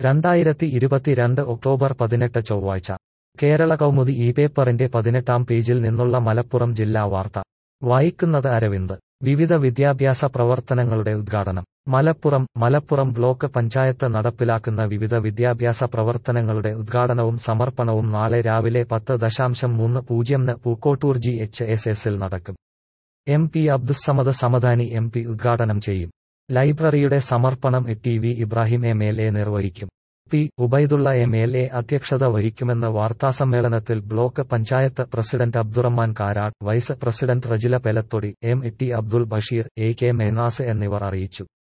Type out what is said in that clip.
രണ്ടായിരത്തി ഇരുപത്തിരണ്ട് ഒക്ടോബർ പതിനെട്ട് ചൊവ്വാഴ്ച കേരള കൗമുദി ഈ പേപ്പറിന്റെ പതിനെട്ടാം പേജിൽ നിന്നുള്ള മലപ്പുറം ജില്ലാ വാർത്ത വായിക്കുന്നത് അരവിന്ദ് വിവിധ വിദ്യാഭ്യാസ പ്രവർത്തനങ്ങളുടെ ഉദ്ഘാടനം മലപ്പുറം മലപ്പുറം ബ്ലോക്ക് പഞ്ചായത്ത് നടപ്പിലാക്കുന്ന വിവിധ വിദ്യാഭ്യാസ പ്രവർത്തനങ്ങളുടെ ഉദ്ഘാടനവും സമർപ്പണവും നാളെ രാവിലെ പത്ത് ദശാംശം മൂന്ന് പൂജ്യംന് പൂക്കോട്ടൂർ ജി എച്ച് എസ് എസിൽ നടക്കും M P Abdussamad Samadani M P ഉദ്ഘാടനം ചെയ്യും ലൈബ്രറിയുടെ സമർപ്പണം T V Ibrahim M L A നിർവഹിക്കും P Ubaidulla M L A അധ്യക്ഷത വഹിക്കുമെന്ന് വാർത്താസമ്മേളനത്തിൽ block panchayat president Abdurahman Karat vice president Rejila Pelathodi M T Abdul Basheer A K Mehnas എന്നിവർ അറിയിച്ചു